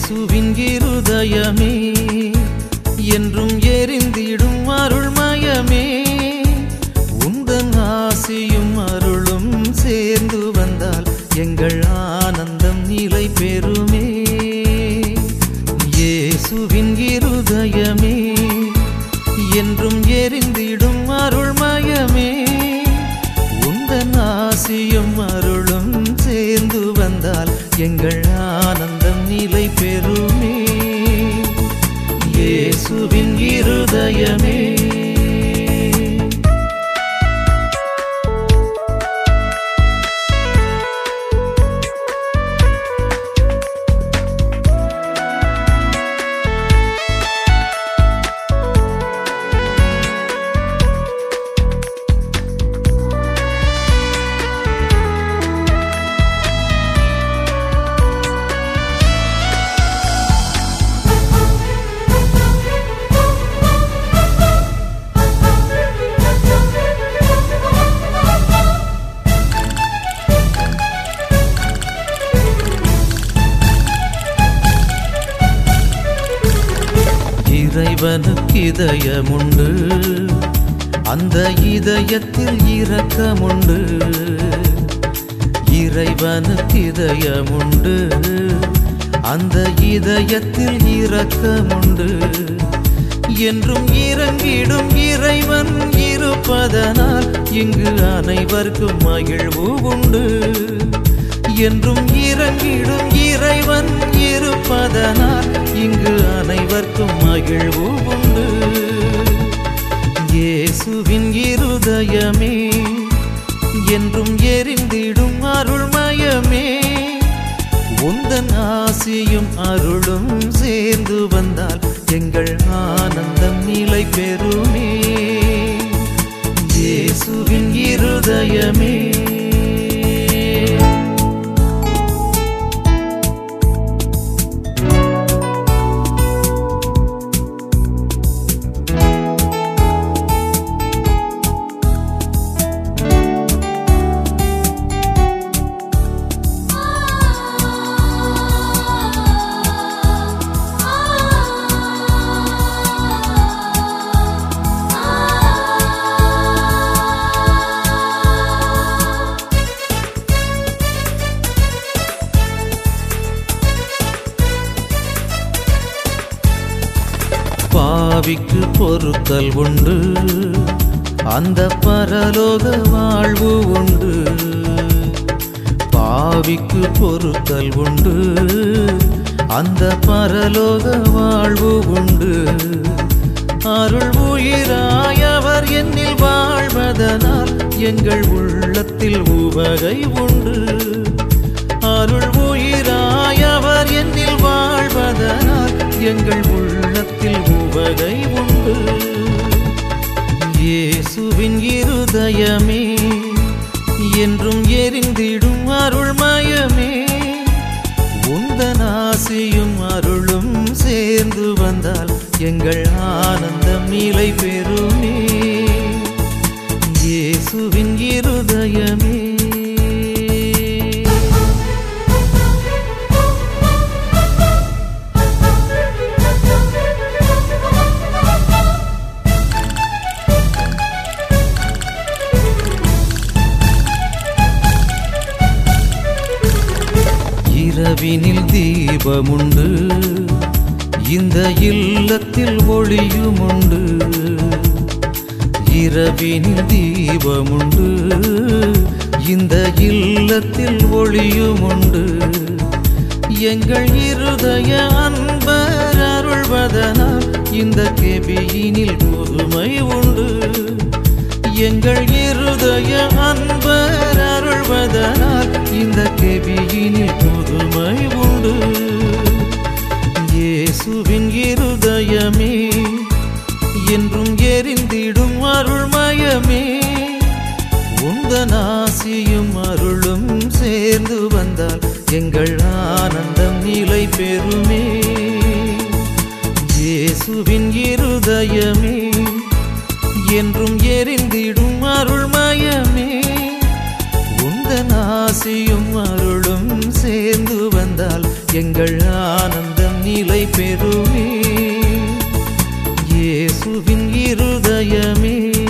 இயேசுவின் இருதயமே என்றும் எரிந்திடும் அருள்மயமே உந்தன் ஆசியும் அருளும் சேர்ந்து வந்தால் எங்கள் ஆனந்தம் நிலை பெறுமே இயேசுவின் இருதயமே என்றும் எரிந்திடும் அருள்மயமே உந்தன் ஆசியும் அருளும் சேர்ந்து வந்தால் எங்கள் ஆனந்தம் நிலை பெறுமே இயேசுவின் இருதயமே இறைவனுக்கு இதயமுண்டு அந்த இதயத்தில் இரக்கமுண்டு இறைவனுக்கு இதயமுண்டு அந்த இதயத்தில் இரக்கமுண்டு என்றும் இறங்கிடும் இறைவன் இருப்பதனால் இங்கு அனைவருக்கும் மகிழ்வு உண்டு என்றும் இறங்கிடும் இறைவன் இருப்பதனால் இங்கு அனைவருக்கும் மகிழ்வு உண்டு இயேசுவின் இருதயமே என்றும் எரிந்திடும் அருள்மயமே உந்தன் ஆசியும் அருளும் சேர்ந்து வந்தால் எங்கள் ஆனந்தம் நிலை பெறுமே இயேசுவின் இருதயமே பாவிக்கு பொறுத்தல் உண்டு அந்த பரலோக வாழ்வு உண்டு பாவிக்கு பொறுத்தல் உண்டு அந்த பரலோக வாழ்வு உண்டு அருள் உயிராயவர் என்னில் வாழ்வதனால் எங்கள் உள்ளத்தில் உவகை உண்டு அருள் உயிராயவர் என்னில் வாழ்வதனால் எங்கள் உள்ளத்தில் உவகை உண்டு இயேசுவின் இருதயமே என்றும் எரிந்திடும் அருள்மயமே உந்தன் ஆசியும் அருளும் சேர்ந்து வந்தால் எங்கள் ஆனந்தம் நிலை பெறுமே இயேசுவின் இருதயமே இரவினில் தீபமுண்டு இந்த இல்லத்தில் ஒளியுமுண்டு இரவினில் தீபமுண்டு இந்த இல்லத்தில் ஒளியுமுண்டு எங்கள் இருதய அன்பர் அருள்வதனால் இந்த கெபியினில் புதுமை உண்டு எங்கள் இருதய அன்பர் அருள்வதனால் இந்த கெபியினில் புதுமை உண்டு இயேசுவின் இருதயமே என்றும் எரிந்திடும் அருள்மயமே உந்தன் ஆசியும் அருளும் சேர்ந்து வந்தால் எங்கள் ஆனந்தம் நிலை பெறுமே இயேசுவின் இருதயமே என்றும் எரிந்திடும் அருள்மயமே உந்தன் ஆசியும் அருளும் சேர்ந்து வந்தால் எங்கள் ஆனந்தம் நிலை பெறுமே இயேசுவின் இருதயமே